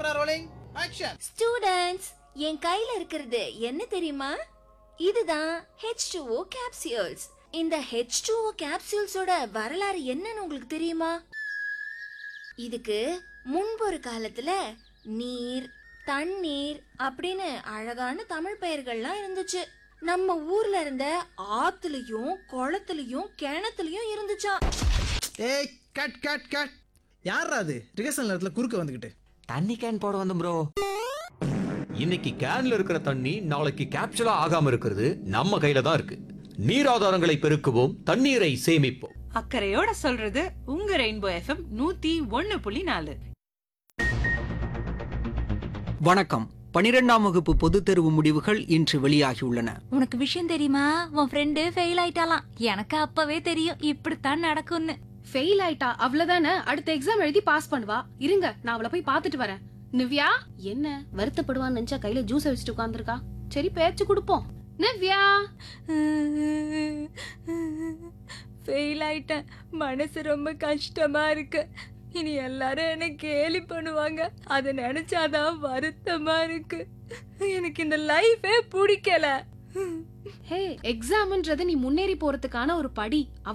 camera rolling action students என் கையில இருக்கிறது என்ன தெரியுமா இதுதான் H2O capsules இந்த H2O capsuleஸோட வரலாறு என்னன்னு உங்களுக்கு தெரியுமா இதுக்கு முன்பு ஒரு காலத்துல நீர் தண்ணீர் அப்படின்னு அழகான தமிழ் பெயர்கள்லாம் இருந்துச்சு நம்ம ஊர்ல இருந்த ஆத்துலயும் குளத்துலயும் கிணத்துலயும் இருந்துச்சாம் ஏய் கட் கட் கட் யாரா அது ரிகர்சல் நேரத்துல குறுக்க வந்துகிட்டு தண்ணி கேன் போட வந்து ப்ரோ இன்னைக்கு கேன்ல இருக்கிற தண்ணி நாளைக்கு கேப்சூலா ஆகாம இருக்கிறது நம்ம கையில தான் இருக்கு நீர் ஆதாரங்களை பெருக்குவோம் தண்ணீரை சேமிப்போம் அக்கறையோட சொல்றது உங்க ரெயின்போ எஃப்எம் நூத்தி ஒன்னு புள்ளி நாலு வணக்கம் பனிரெண்டாம் வகுப்பு பொதுத் தேர்வு முடிவுகள் இன்று வெளியாகியுள்ளன உனக்கு விஷயம் தெரியுமா உன் ஃப்ரெண்டு ஃபெயில் ஆயிட்டாலாம் எனக்கு அப்பவே தெரியும் இப்படித்தான் நடக்கும்னு ஃபெயில் ஆயிட்டா அவ்வளவுதானே அடுத்த எக்ஸாம் எழுதி பாஸ் பண்ணுவா இருங்க நான் அவளை போய் பார்த்துட்டு வரேன் நிவ்யா என்ன வருத்தப்படுவான்னு நினைச்சா கையில ஜூஸ் வச்சுட்டு உட்கார்ந்திருக்கா சரி பேச்சு கொடுப்போம் நிவ்யா ஃபெயில் ஆயிட்டேன் மனசு ரொம்ப கஷ்டமா இருக்கு இனி எல்லாரும் என்ன கேலி பண்ணுவாங்க அதை நினைச்சாதான் வருத்தமா இருக்கு எனக்கு இந்த லைஃபே பிடிக்கல ஹே எக்ஸாம்ன்றது நீ முன்னேறி போறதுக்கான ஒரு படி